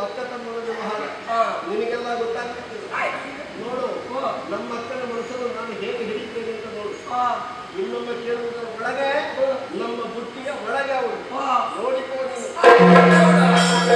ಅಕ್ಕ ತಮ್ಮನ ವ್ಯವಹಾರ ಹಾ. ನಿನಗೆಲ್ಲ ಗೊತ್ತಾಗ್ತದೆ ಆಯ್ತು. ನೋಡು ಓ. ನಮ್ಮ ಅಕ್ಕನ ಮನಸ್ಸನ್ನು ನಾನು ಹೇಗೆ ಹಿಡಿತೇನೆ ಅಂತ ನೋಡು ಆ, ಇನ್ನೊಮ್ಮೆ ಕೇಳುವುದರ ಒಳಗೆ ನಮ್ಮ ಬುಟ್ಟಿಯ ಒಳಗೆ ಅವಳು ಆ. ನೋಡಿಕೋ ನೀನು.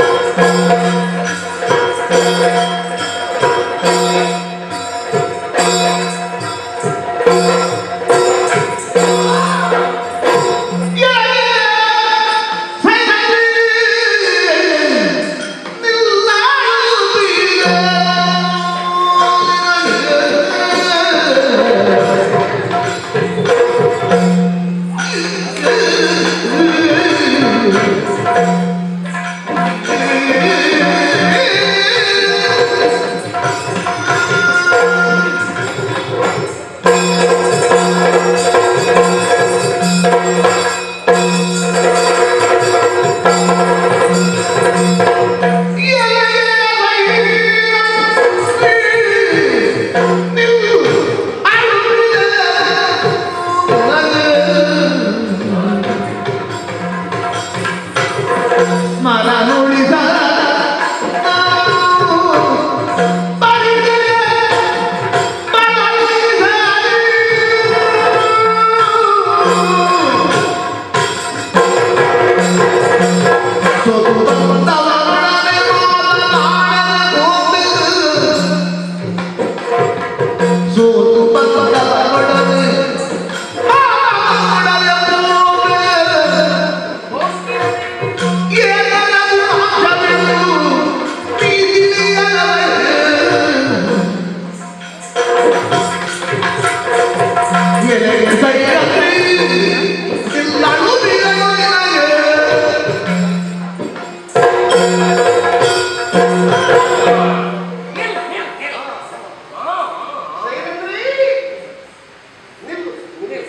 ನಿಲ್ಲು, ನಿಲ್ಲು, ನಿಲ್ಲು. ಆ, ಆ, ಸೈರಂದ್ರಿ! ನಿಲ್ಲು, ನಿಲ್ಲು.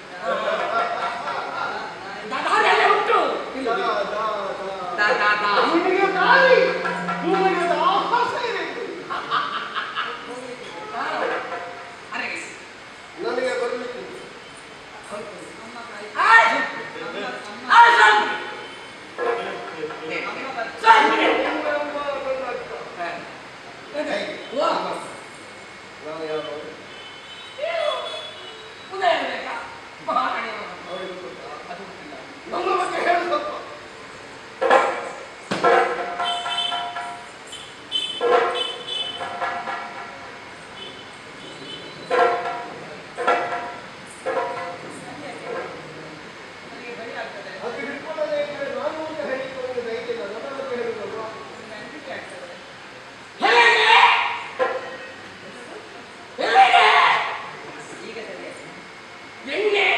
ಆ. ದಾರಿಯಲ್ಲೇ ಉಂಟು. ಇಲ್ಲ, ದಾ, ದಾ, ದಾ. ದಾ, ದಾ, ದಾ. ನಿನಗೆ ದಾರಿ ನಿನಗೆ ದಾಹ ಸೈರಂದ್ರಿ. ಆ. ಅರೆ, ನನಗೆ ಬರ್ಲಿಕ್ಕೆ ಆಯ್. ಆಯ್, ಸ್ವಾಮಿ. ಏ, ಸ್ವಾಮಿ. ಏ, ಓ. ನಾನು ಯಾರು ನೀವು ಉದಯ ಬೇಕಾ? ಮಹಾರಾಣಿಯವರು. ಅವರಿಗೆ ಗೊತ್ತಾ? ಅದು ಗೊತ್ತಿಲ್ಲ. ನನ್ನ ಬಗ್ಗೆ ಹೇಳು ಸ್ವಲ್ಪ. ನನಗೆ ಭಯ ಆಗ್ತದೆ. ಅದು ಹಿಡ್ಕೊಳ್ಳದೆ ಇದ್ರೆ ನಾನು ಅಂತ ಹೇಳಿಕೊಂಡು ಧೈರ್ಯ ಇಲ್ಲ. ನನ್ನ ಬಗ್ಗೆ ಹೇಳಿದ್ರಲ್ವಾ? ನಂಬಿಕೆ ಆಗ್ತದೆ. ಹೇಗೆ? ಹೇಗೆ? ಈಗ ಸರಿ. ಎಣ್ಣೆ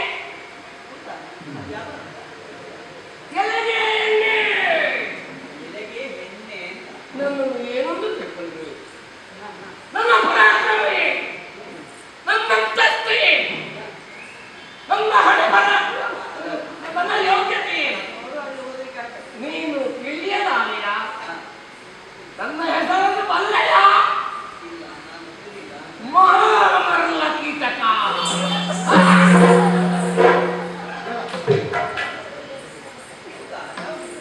ಎಲೆಗೆ ಎಣ್ಣೆ ಎಲೆಗೆ ಎಣ್ಣೆ ಅಂತ. ನನ್ನನ್ನು ಏನೊಂದು ತಿಳ್ಕೊಂಡ್ರು ನನ್ನ ಪರಾಕ್ರಮವೇ ನನ್ನ ಅಂತಸ್ತು ಏನು? ನನ್ನ ಹಣೆ ಬರ ನನ್ನ ಯೋಗ್ಯತೆ ಏನು? ಅವರು ಅಲ್ಲಿ ಓದಲಿಕ್ಕೆ ಆಗ್ತದೆ. ನೀನು ತಿಳಿಯಲಾರೆಯ ನನ್ನ ಹೆಸರನ್ನು ಬಲ್ಲೆಯ ಇಲ್ಲ, ನಾನು ತಿಳಿದಿಲ್ಲ. ಮರಲ್ಲ ಕೀಟಕ ಹೌದಾ? ಯಾವುದು?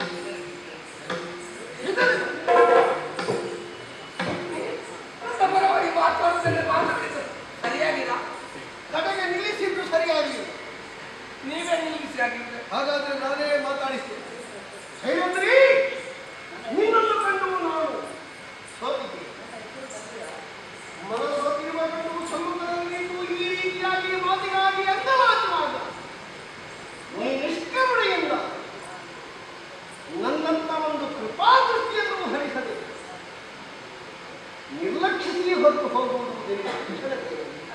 ನನ್ನ ಪರವಾಗಿ ಮಾತಾಡುತ್ತೇನೆ ಮಾತಾಡಿದ್ದು ಸರಿಯಾಗಿಲ್ಲ ಕಡೆಗೆ ನಿಲ್ಲಿಸಿದ್ದು ಸರಿಯಾಗಿಲ್ಲ ನೀವೇ ನಿಲ್ಲಿಸಿ ಆಗಿದ್ರೆ ಹಾಗಾದ್ರೆ ನಾನೇ ಮಾತಾಡಿಸ್ತೇನೆ ಸೈರಂದ್ರಿ ನಿನ್ನನ್ನು ಕಂಡು ನಾನು ಸೋತಿದ್ದೆ ಮನಸ್ಸೋತಿರುವ ಕಂಡು ಸಮ್ಮುಖದಲ್ಲಿ ನಿಂತು ಈ ರೀತಿಯಾಗಿ ಮಾತಿಗಾಗಿ ಅಂಗಲಾಚುವಾಗ ನೀ ನಿಷ್ಕರುಣೆಯಿಂದ ನನ್ನಂತ ಒಂದು ಕೃಪಾದೃಷ್ಟಿಯನ್ನು ಹರಿಸದೆ ನಿರ್ಲಕ್ಷಿಸಿ ಹೊರಟು ಹೋಗುವುದು ನಿನ್ನ ಕುಶಲತೆ.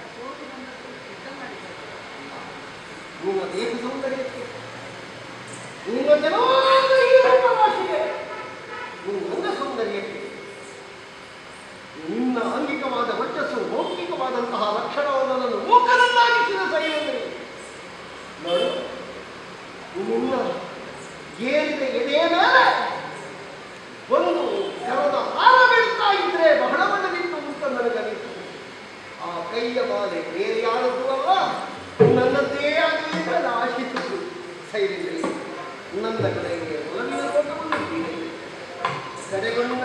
ನಿನ್ನ ದೇಹ ಸೌಂದರ್ಯಕ್ಕೆ ನಿನ್ನ ಜನಾಂಗ ಈ ರೂಪರಾಶಿಗೆ ನಿನ್ನ ಸೌಂದರ್ಯಕ್ಕೆ ನಿನ್ನ ಆಂಗಿಕವಾದ ವರ್ಚಸ್ಸು ಮೌಖಿಕವಾದಂತಹ ಲಕ್ಷಣವನ್ನು ನನ್ನ ಮೂಕನನ್ನಾಗಿಸಿದ ಸೈನ್ಯದಲ್ಲಿ ನೋಡು ನಿನ್ನ ಏರಿದ ಎದೆಯ ಮೇಲೆ ಒಂದು ಕರದ ಹಾರ ಬೀಳ್ತಾ ಇದ್ರೆ ಬಹಳ ಬಣ್ಣದಿತ್ತು ಅಂತ ನನಗನಿತು ಆ ಕೈಯ ಬಾಲೆ ಬೇರೆ ಯಾರದ್ದು ಅಲ್ಲ ನನ್ನದೇ ಆಗಲಿ ಅಂತ ಆಶಿಸಿತು ಸೈರಿದ್ರಿ ನನ್ನ ಕಡೆಗೆ ಒಲವಿನ ಲೋಕವನ್ನು ನೀಡಿದೆ. ಕಡೆಗೊಂಡ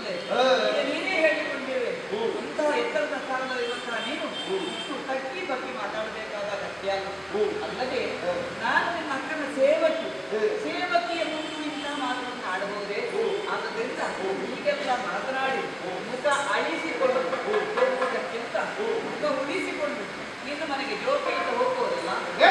ಮೊದಲೇ ಹಾ. ಈಗ ನೀನೇ ಹೇಳಿಕೊಂಡಿರುವೆ ಹ್ಮ್. ಅಂತಹ ಎತ್ತರದ ಸ್ಥಾನದಲ್ಲಿರುವಂತಹ ನೀನು ಇಷ್ಟು ತಗ್ಗಿ ಬಗ್ಗೆ ಮಾತಾಡಬೇಕಾದ ಅಗತ್ಯ ಇಲ್ಲ. ಹ್ಮ್. ಅಲ್ಲದೆ ಹಾ. ನಾನು ನಿನ್ನ ಅಕ್ಕನ ಸೇವಕಿ ಹ್ಮ್. ಸೇವಕಿಯ ಮುಂದೆ ಇಂತಹ ಮಾತನ್ನು ಆಡಬಹುದೇ ಆದ್ದರಿಂದ ಹೀಗೆಲ್ಲ ಮಾತನಾಡಿ ಮುಖ ಅಳಿಸಿಕೊಂಡು ಹೋಗುವುದಕ್ಕಿಂತ ಮುಖ ಉಳಿಸಿಕೊಂಡು ಇನ್ನು ಮನೆಗೆ ಜೋಕೆಯಿಂದ ಹೋಗುವುದಲ್ಲ ಏ,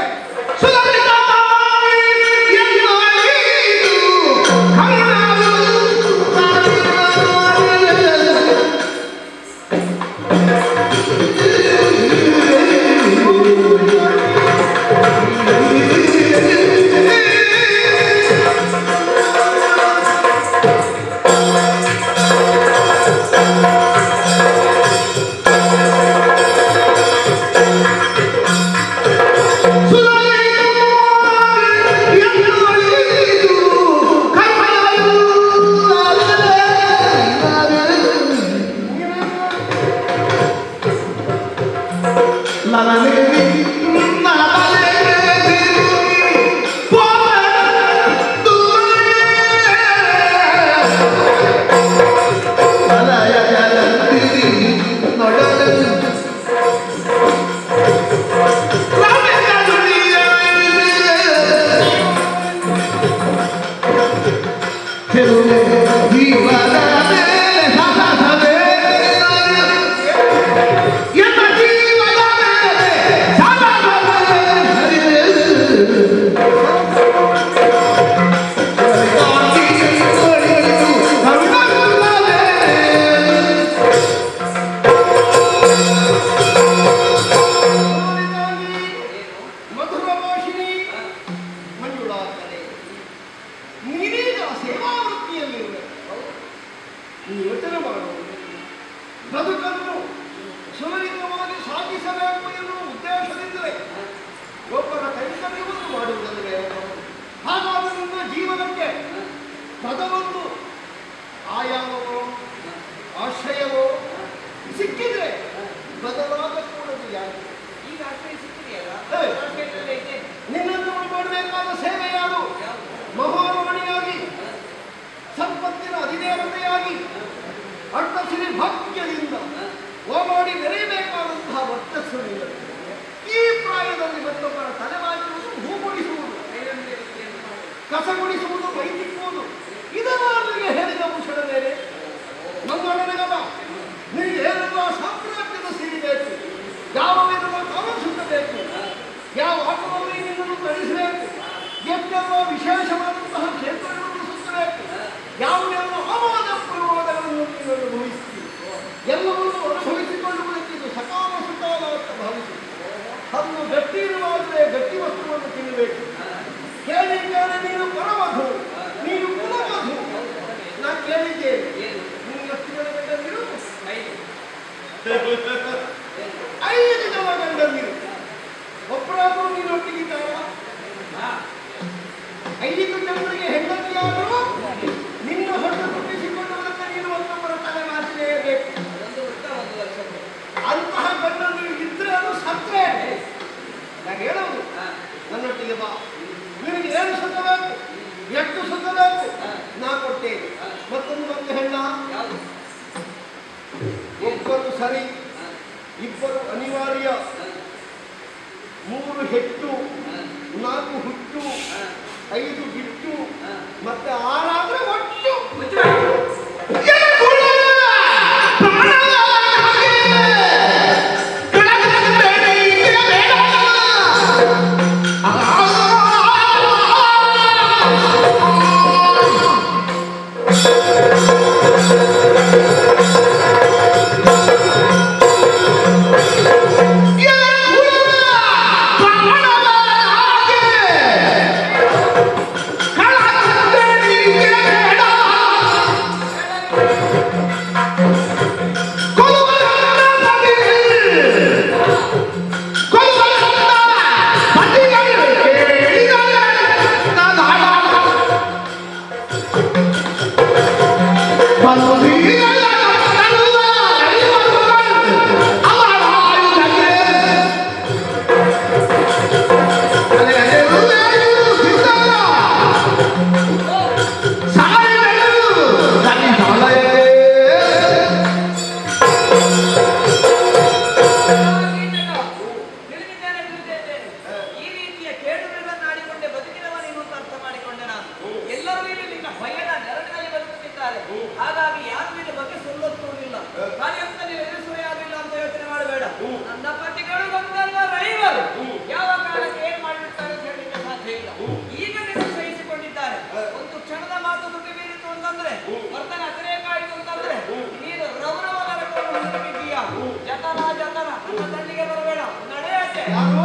ಏನು ಮಧುರ ಭಾಷಿಣಿ ಮಂಜುಳಾಗ್ತದೆ ನೀನೀಗ ಸೇವಾ ವೃತ್ತಿಯಲ್ಲಿರುವೆ ನೀ ಯೋಚನೆ ಮಾಡು ಬದುಕನ್ನು ಸುಲಲಿತವಾಗಿ ಸಾಗಿಸಬೇಕು ಎನ್ನುವ ಉದ್ದೇಶದಿಂದಲೇ ಒಬ್ಬರ ಕೈಕರ್ಯವನ್ನು ಮಾಡುವುದಲ್ಲವೇ ಹಾಗಾದ ನಿನ್ನ ಜೀವನಕ್ಕೆ ಪದವೊಂದು ಆಯಾಮವೋ ಆಶ್ರಯವೋ ಸಿಕ್ಕಿದ್ರೆ ಬದಲಾದ ಕೂಡದು ಯಾಕೆ ಈಗ ಆಶ್ರಯ ಸಿಕ್ಕಿದೆಯಲ್ಲ ಹೇ. ಆಶ್ರಯದಲ್ಲೇ ಇದ್ದೇನೆ ನಿನ್ನನ್ನು ಮಾಡಬೇಕಾದ ಸೇವೆ ಯಾರು ಮಹಾರಾಣಿಯಾಗಿ ಸಂಪತ್ತಿನ ಅಧಿದೇವತೆಯಾಗಿ ಅಟ್ಟಸಿರಿ ಭಾಗ್ಯದಿಂದ ಓಡಾಡಿ ಮೆರೆಯಬೇಕಾದಂತಹ ವರ್ಚಸ್ಸು ನಿನ್ನದು. ಈ ಪ್ರಾಯದಲ್ಲಿ ಮತ್ತೊಬ್ಬರ ತಲೆಮಾರುವುದು ಹೂಗುಡಿಸುವುದು ಕಸಗುಡಿಸುವುದು ವೈದಿಕ್ಕುವುದು ಇದನ್ನು ಅವರಿಗೆ ಹೇಳಿದ ಭೂಷಣ ಮೇಲೆ ಮಂಗಳನಗಮ ನಿನಗೆ ಏನೆಲ್ಲ ಸಾಮ್ರಾಜ್ಯದ ಸಿರಿಬೇಕು ಯಾವ ವಿಧದ ಕಾಲ ಸುತ್ತಬೇಕು ಯಾವ ಆಟದಲ್ಲಿ ನಿನ್ನನ್ನು ಕಳಿಸಬೇಕು ಎಷ್ಟೆಲ್ಲ ವಿಶೇಷವಾದಂತಹ ಕ್ಷೇತ್ರಗಳನ್ನು ಸುತ್ತಬೇಕು ಯಾವುದೆಲ್ಲ ಆವಾದ ಪ್ರಮೋದಗಳನ್ನು ನೀನು ಅನುಭವಿಸ್ತೀವಿ ಎಲ್ಲವನ್ನೂ ಅನುಭವಿಸಿಕೊಳ್ಳುವುದಕ್ಕೆ ಇದು ಸಕಾಲ ಸುಕಾಲ ಅಂತ ಭಾವಿಸಿ ಹಣ್ಣು ಗಟ್ಟಿ ಇರುವಾಗಲೇ ಗಟ್ಟಿ ವಸ್ತುವನ್ನು ತಿನ್ನಬೇಕು ಕೇಳಿ ಕೇಳಿ ನೀನು ಪರಮಧು ನೀನು ಕುಲಮಧು ನಾ ಕೇಳಿದ್ದೇನೆ ನೀನು ಎಷ್ಟು ಜನ ಗಂಡಂದಿರು ಐದು ಜನ ಗಂಡಂದಿರು ಒಬ್ಬರಾದರೂ ನೀನು ಒಟ್ಟಿಗಿದ್ದಾರ ಐದು ಜನರಿಗೆ ಹೆಂಡತಿಯಾದರೂ ನಿನ್ನ ಹೊಟ್ಟು ಹುಟ್ಟಿಸಿಕೊಳ್ಳುವುದಕ್ಕೆ ನೀನು ಒಬ್ಬೊಬ್ಬರ ತಲೆ ಮಾತಿನೆಯಬೇಕು ಅದೊಂದು ವೃತ್ತ ಒಂದು ವರ್ಷ ಅಂತಹ ಗಂಡಂದಿರು ಇದ್ರೆ ಅದು ಸತ್ರೆ ನಾನು ಹೇಳೋದು ನನ್ನೊಟ್ಟಿಗೆ ಬಾ ನಿನಗೆ ಏನು ಸುಖ ಬೇಕು ಎಷ್ಟು ಸುಖ ಬೇಕು ನಾ ಕೊಟ್ಟೇನೆ ಮತ್ತೊಂದು ಮತ್ತೆ ಹೆಣ್ಣ ಯಾವುದು ಒಬ್ಬರು ಸರಿ ಇಬ್ಬರು ಅನಿವಾರ್ಯ ಮೂರು ಹೆಚ್ಚು ನಾಲ್ಕು ಹುಟ್ಟು ಐದು ಬಿಟ್ಟು ಮತ್ತೆ ಆರಾದ್ರೆ ಒಟ್ಟು Yeah.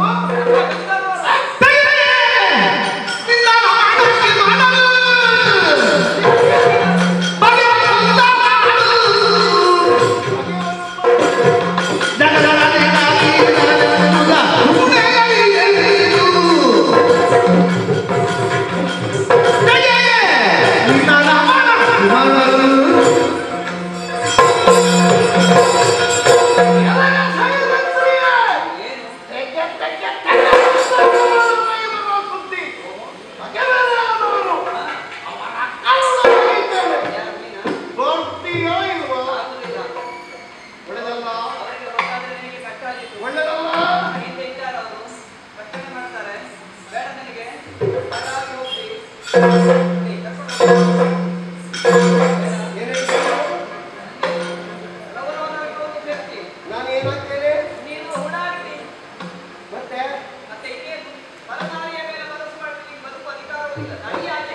ಏನು ತೆಗೆ, ತೆಗೆ, ತೆಗೆ, ಇವರ ಸುದ್ದಿ. ಬಗೆಹರಿಯಾದವನು. ಅವರ ಕರುಳು ತೆಗೆಯುತ್ತೇನೆ. ಯಾರು ನೀನಾ? ಬರ್ತೀಯೋ ಇಲ್ವೋ? ಆಗುದಿಲ್ಲ. ಒಳ್ಳೆದಲ್ಲ ಅವರಿಗೆ ಗೊತ್ತಾದ್ರೆ ನಿನಗೆ ಕಷ್ಟ ಆದೀತು. ಒಳ್ಳೆದಲ್ಲ ಹಿಂದೆ ಇದ್ದಾರೆ ಅವರು ರಕ್ಷಣೆ ಮಾಡ್ತಾರೆ ಬೇಡ ನನಗೆ ಹಾಗಾಗಿ ಹೋಗ್ತಿ ನೀ ಕರ್ಕೊಂಡು ಹೋಗು. ಬೇಡ. ಏನ್ ಹೇಳ್ತೀಯ? ಗೌರವವಾಗಿ ಹೋಗಿ ಸೇರ್ತಿ. ನಾನು ಏನಾಗ್ತೇನೆ ನೀನು ಹುಡುಗಾಡ್ತಿ. ಮತ್ತೆ ಮತ್ತೆ ಇನ್ನೇನು ಪರನಾರಿಯ ಮೇಲೆ ಮನಸ್ಸು ಮಾಡಿದ್ರೆ ನಿಂಗೆ ಬದುಕು ಅಧಿಕಾರವಿಲ್ಲ ನಡಿ ಆಚೆ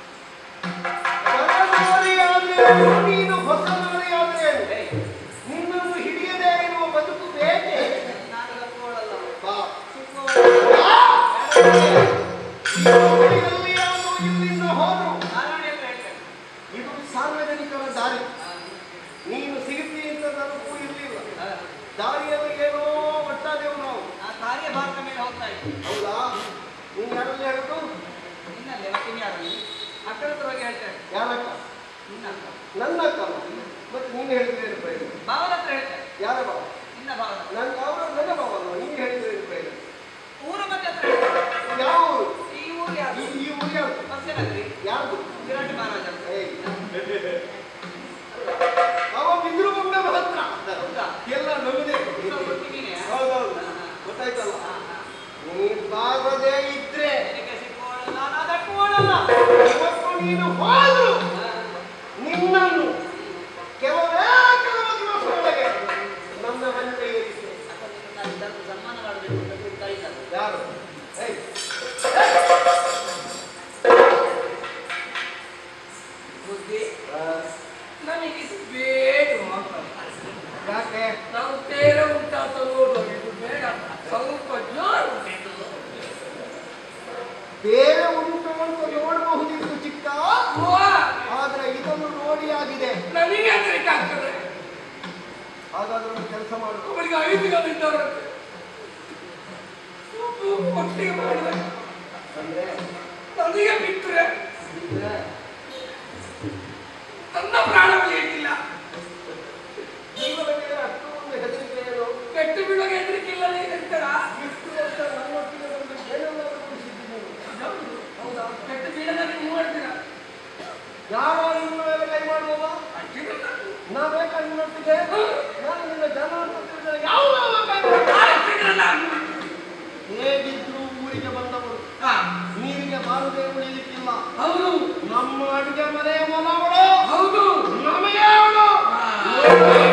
ಹೊಸನಾರಿಯಾದ್ರೇನು, ನೀನು ಹೊಸನಾರಿಯಾದ್ರೇನು? ಏಯ್, ನಿನ್ನನ್ನು ಹಿಡಿಯದೇ ಇರುವ ಬದುಕು ಬೇಕೆ ನಾನು ಕರ್ಕೊಳ್ಳಲ್ಲ ಬಾ. ಚಿಕ್ಕವಳು. ಬಾ. ಬೇಡ. ಎಲ್ಲಿಯಾದ್ರೂ ಇಲ್ಲಿಂದ ಹೋದ್ರು ನಾನು ನೋಡಿ ಅಂತ ಹೇಳ್ತೇನೆ ಇದು ಸಾರ್ವಜನಿಕರ ದಾರಿ ಹಾ. ನೀನು ಸಿಗುತ್ತಿ ಅಂತ ನನಗೂ ಇರಲಿಲ್ಲ ಹಾ. ದಾರಿಯಲ್ಲಿ ಏನೋ ಒಟ್ಟಾದೆವು ನಾವು ಆ ಕಾರ್ಯಭಾರದ ಮೇಲೆ ಹೋಗ್ತಾ ಇದ್ದೆ ಹೌದಾ ನೀನು ಯಾರಲ್ಲಿ ಹೇಳುದು ನಿನ್ನಲ್ಲೇ ಮತ್ತೆ ಯಾರಲ್ಲಿ ಅಕ್ಕನ ಹತ್ರ ಹೋಗಿ ಹೇಳ್ತೇನೆ ಯಾರಕ್ಕ ನಿನ್ನ ಅಕ್ಕ ನನ್ನ ಅಕ್ಕ ಮತ್ತೆ ನೀನು ಹೇಳಿದ್ರೆ ಏನು ಪ್ರಯೋಜನ ಭಾವನ ಹತ್ರ ಹೇಳ್ತೇನೆ ಯಾರ ಭಾವ ನಿನ್ನ ಭಾವನ ನನ್ನ ಅವರ ನನ್ನ ಭಾವ ಅಲ್ವಾ? ನೀನು ಹೇಳಿದ್ರೆ ಏನು ಪ್ರಯೋಜನ ಊರು ಮತ್ತೆ ಹತ್ರ ಹೇಳ್ತೇನೆ ಯಾವ ಊರು? ಈ ಊರು ಯಾರು ಈ ಈ ಊರು ಯಾರು ಮತ್ಸ್ಯನಗರಿ ಯಾರ್ದು ವಿರಾಟ್ ಮಹಾರಾಜ ಏಯ್. ಅವ ಬಿದ್ರು ಬೊಮ್ಮೆ ಹತ್ರ ಹೌದಾ ಎಲ್ಲ ನಮ್ಮದೇ ಸ್ವಲ್ಪ ಗೊತ್ತಿದೀನಿ ಹೌದೌದು ಹಾ, ಹಾ. ಗೊತ್ತಾಯ್ತಲ್ಲ ಹಾ, ಹಾ. ನೀ ಬಾರದೇ ಇದ್ರೆ ನಿನಗೆ ಸಿಕ್ಕುವಳಲ್ಲ ನಾನು ಅದಕ್ಕುವಳಲ್ಲ ಇವತ್ತು ನೀನು ಹೋದ್ರು ನಿನ್ನನ್ನು ಕೆಲವೇ ಕೆಲವು ದಿವಸದೊಳಗೆ ನನ್ನ ಮನೆಗೆ ಏರಿಸಿ ಸನ್ಮಾನ ಮಾಡಬೇಕು ಅಂತ ಹೇಳ್ತಾ ಇದ್ದಾರೆ ಯಾರು ಏಯ್, ಬುದ್ಧಿ ಆ, ನನಗಿದು ಬೇಡ ಯಾಕೆ ನಾವು ಬೇರೆ ಉಂಟಾತ ನೋಡುವ ಇದು ಬೇಡ ಸ್ವಲ್ಪ ಜೋರು ಉಂಟು ಬೇರೆ ಉಂಟು ಅಂತ ನೋಡಬಹುದಿತ್ತು ಚಿಕ್ಕ ಅವ್ವ, ಆದ್ರೆ ಇದನ್ನು ನೋಡಿ ಆಗಿದೆ ನನಗೆ ಹೆದರಿಕೆ ಆಗ್ತದೆ ಹಾಗಾದ್ರೆ ಒಂದು ಕೆಲಸ ಮಾಡು ಅವಳಿಗೆ ಐದು ಜನ ಇದ್ದವರಂತೆ ಒಟ್ಟಿಗೆ ಮಾಡಿದ್ರೆ ಅಂದ್ರೆ ನನಗೆ ಬಿಟ್ಟರೆ ಇದ್ರೆ ನನ್ನ ಪ್ರಾಣ ಉಳಿಯಕ್ಕಿಲ್ಲ ಜೀವನ ಮೇಲೆ ಅಷ್ಟು ಒಂದು ಹೆದರಿಕೆ ಏನು ಕೆಟ್ಟು ಬೀಳುವಾಗ ಹೆದರಿಕೆ ಇಲ್ಲ ನೀನು ಹೇಳ್ತಾರ ಇಷ್ಟು ವರ್ಷ ನನ್ನೊಟ್ಟಿಗೆ ಬಂದು ಏನೆಲ್ಲ ಅನುಭವಿಸಿದ್ದೀನಿ ನೀನು. ಹೌದಾ ಕೆಟ್ಟು ಬೀಳದಾಗ ನೀವು ಮಾಡ್ತೀರಾ ಯಾರು ನಿಮ್ಮ ಮೇಲೆ ಕೈ ಮಾಡುವವ ಅಷ್ಟಿರಲ್ಲ. ನಾ ಬೇಕಾ ನಿನ್ನೊಟ್ಟಿಗೆ ನಾನು ನಿನ್ನ ಜನ ಅಂತ ತಿಳಿದರೆ ಯಾವ ಕೈ ಮಾಡುವ? ಅಷ್ಟಿರಲ್ಲ. ಹೇಗಿದ್ರು ಊರಿಗೆ ಬಂದವರು ಹಾ, ನೀರಿಗೆ ಬಾರದೆ ಉಳಿಲಿಕ್ಕಿಲ್ಲ ಹೌದು ನಮ್ಮ ಅಡುಗೆ ಮನೆ ಮೊಲವಳು ಹೌದು ನಮಗೆ ಅವಳು ಹಾ.